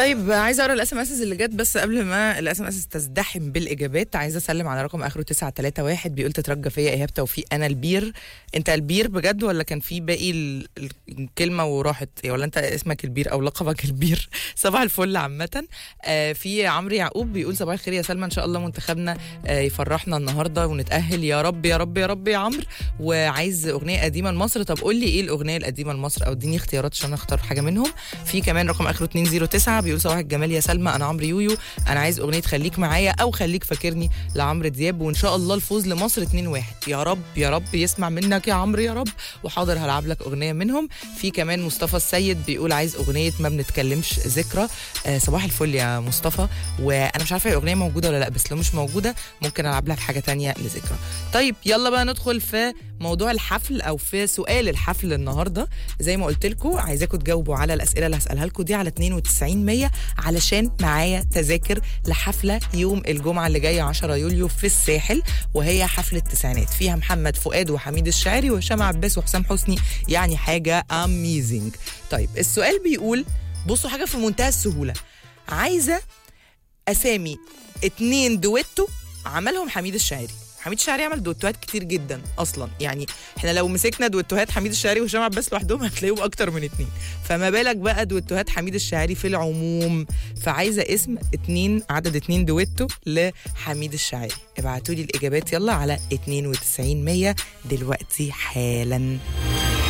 طيب عايزه اقرا الاس ام اس اللي جت بس قبل ما الاس ام اس تزدحم بالاجابات عايزه اسلم على رقم اخره 931 بيقول تترجى فيا ايهاب توفيق انا البير انت البير بجد ولا كان في باقي ال- ال- الكلمه وراحت ولا انت اسمك البير او لقبك البير صباح الفل عامه آه في عمرو يعقوب بيقول صباح الخير يا سلمى ان شاء الله منتخبنا آه يفرحنا النهارده ونتاهل يا رب يا رب يا رب يا عمرو وعايز اغنيه قديمه لمصر طب قول لي ايه الاغنيه القديمه لمصر او اديني اختيارات عشان اختار حاجه منهم في كمان رقم اخره 209 بيقول صباح الجمال يا سلمى انا عمرو يويو انا عايز اغنيه خليك معايا او خليك فاكرني لعمرو دياب وان شاء الله الفوز لمصر 2-1 يا رب يا رب يسمع منك يا عمرو يا رب وحاضر هلعب لك اغنيه منهم في كمان مصطفى السيد بيقول عايز اغنيه ما بنتكلمش ذكرى آه صباح الفل يا مصطفى وانا مش عارفه هي الاغنيه موجوده ولا لا بس لو مش موجوده ممكن العب لك حاجه تانية لذكرى طيب يلا بقى ندخل في موضوع الحفل او في سؤال الحفل النهارده زي ما قلت لكم عايزاكم تجاوبوا على الاسئله اللي هسالها لكم دي على 92 100 علشان معايا تذاكر لحفله يوم الجمعه اللي جايه 10 يوليو في الساحل وهي حفله التسعينات فيها محمد فؤاد وحميد الشاعري وهشام عباس وحسام حسني يعني حاجه اميزنج طيب السؤال بيقول بصوا حاجه في منتهى السهوله عايزه اسامي اتنين دويتو عملهم حميد الشاعري حميد الشاعري عمل دويتوهات كتير جدا اصلا يعني احنا لو مسكنا دويتوهات حميد الشاعري وهشام عباس لوحدهم هتلاقيهم اكتر من اتنين فما بالك بقى دويتوهات حميد الشاعري في العموم فعايزه اسم اتنين عدد اتنين دويتو لحميد الشاعري ابعتوا لي الاجابات يلا على 92 100 دلوقتي حالا